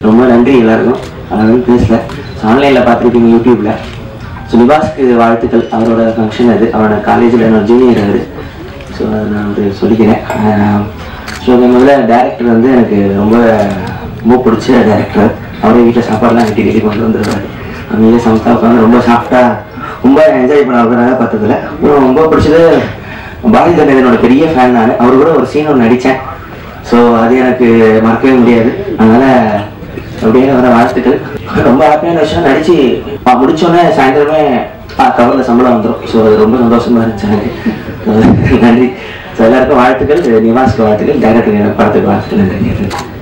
ரொம்ப நன்றி எல்லாருக்கும் அதனால பேசல ஆன்லைனில் பார்த்துருப்பீங்க யூடியூப்ல ஸோ நிவாஸ்க்கு வாழ்த்துக்கள் அவரோட ஃபங்க்ஷன் அது அவரோட காலேஜில் என்னோட ஜூனியர் அவர் ஸோ அதை நான் ஒரு சொல்லிக்கிறேன் ஸோ முதல்ல டேரக்டர் வந்து எனக்கு ரொம்ப ரொம்ப பிடிச்ச டேரக்டர் அவரே வீட்டில் சாப்பாடுலாம் கட்டி கட்டி கொண்டு வந்துருவாரு அமைதியாக சமத்தா உட்காந்து ரொம்ப சாஃப்டாக ரொம்ப என்ஜாய் பண்ண அவராக பார்த்ததுல அப்புறம் ரொம்ப பிடிச்சது பாரதி கணேசனோட பெரிய ஃபேன் நான் அவர் கூட ஒரு சீன் ஒன்று நடித்தேன் ஸோ அது எனக்கு மறக்கவே முடியாது அதனால அப்படியே வர வாழ்த்துக்கள் ரொம்ப ஹாப்பியான விஷயம் நடிச்சு ஆ, முடிச்சோடனே சாயந்தரமே கவரில் சம்பளம் வந்துடும் ஸோ அது ரொம்ப சந்தோஷமா இருந்துச்சு எனக்கு நன்றி ஸோ எல்லாருக்கும் வாழ்த்துக்கள் நிவாஸ்க்கு வாழ்த்துக்கள் டேரக்டர் படத்துக்கு வாழ்த்துக்கள் நன்றி